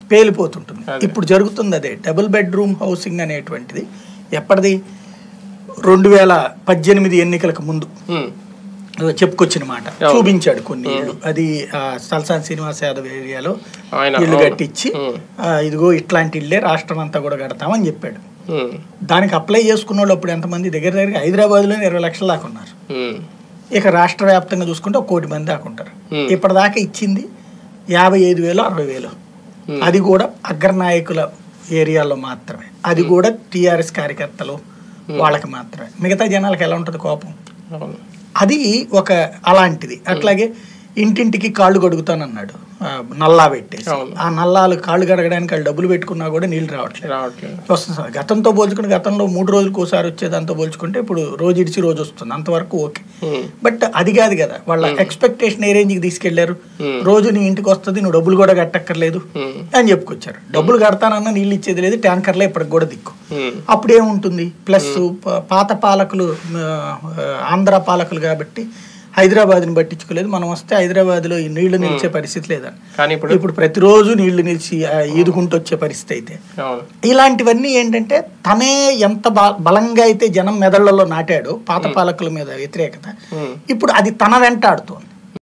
పేలిపోతుంటుంది అదే. ఇప్పుడు జరుగుతుంది అదే డబుల్ బెడ్రూమ్ హౌసింగ్ అనేటువంటిది ఎప్పటిది రెండు వేల పద్దెనిమిది ఎన్నికలకు ముందు ఉమ్, చెప్పుకొచ్చిన మాట అవును. చూపించాడు కొన్ని ఇళ్ళు అది ఆ, తలసాని శ్రీనివాస్ యాదవ్ ఏరియాలో ఆయన ఇల్లు అవును. కట్టించి ఉమ్, ఆ, ఇదిగో ఇట్లాంటి ఇల్లే రాష్ట్రం అంతా కూడా కడతామని చెప్పాడు ఉమ్, దానికి అప్లై చేసుకున్న వాళ్ళు అప్పుడు ఎంతమంది దగ్గర దగ్గర హైదరాబాద్లో ఇరవై లక్షల దాకా ఉన్నారు ఉమ్, ఇక రాష్ట్ర వ్యాప్తంగా చూసుకుంటే ఒక కోటి మంది దాకా ఉంటారు Hmm. ఇప్పటిదాకా ఇచ్చింది యాభై ఐదు వేలు అరవై వేలు Hmm. అది కూడా అగ్రనాయకుల ఏరియాలో మాత్రమే అది కూడా టీఆర్ఎస్ కార్యకర్తలు వాళ్ళకి మాత్రమే మిగతా జనాలకు ఎలా ఉంటుంది కోపం అవును అది ఒక అలాంటిది అట్లాగే ఇంటింటికి కాళ్ళు కడుగుతానన్నాడు ఆ, నల్లా పెట్టేసి అవును. ఆ నల్లాలు కాళ్ళు కడగడానికి వాళ్ళు డబ్బులు పెట్టుకున్నా కూడా నీళ్ళు రావట్లేదు రావట్లేదు వస్తుంది సార్ గతంతో పోల్చుకుంటే గతంలో మూడు రోజులకు ఒకసారి వచ్చేదాంతో పోల్చుకుంటే ఇప్పుడు రోజు ఇడిచి రోజు వస్తుంది అంతవరకు ఓకే ఉమ్, బట్ అది కాదు కదా వాళ్ళ ఎక్స్పెక్టేషన్ ఏ రేంజ్కి తీసుకెళ్లారు Hmm. రోజు నీ ఇంటికి వస్తుంది నువ్వు డబ్బులు కూడా కట్టక్కర్లేదు ఉమ్, అని చెప్పుకొచ్చారు డబ్బులు కడతానన్నా నీళ్ళు ఇచ్చేది లేదు ట్యాంకర్లే ఇప్పటికి కూడా దిక్కు ఉమ్, అప్పుడు ఏముంటుంది ప్లస్ ప- పాత పాలకులు ఆ, ఆంధ్ర పాలకులు కాబట్టి హైదరాబాద్ని పట్టించుకోలేదు మనం వస్తే హైదరాబాద్లో ఈ నీళ్లు నిలిచే పరిస్థితి లేదని కానీ ఇప్పుడు ఇప్పుడు ప్రతిరోజు నీళ్లు నిలిచి ఆ, ఈదుకుంటూ వచ్చే పరిస్థితి అయితే అవును ఇలాంటివన్నీ ఏంటంటే తనే ఎంత బ- బలంగా అయితే జనం మెదళ్లలో నాటాడో పాత పాలకుల మీద వ్యతిరేకత ఉమ్, ఇప్పుడు అది తన వెంటాడుతోంది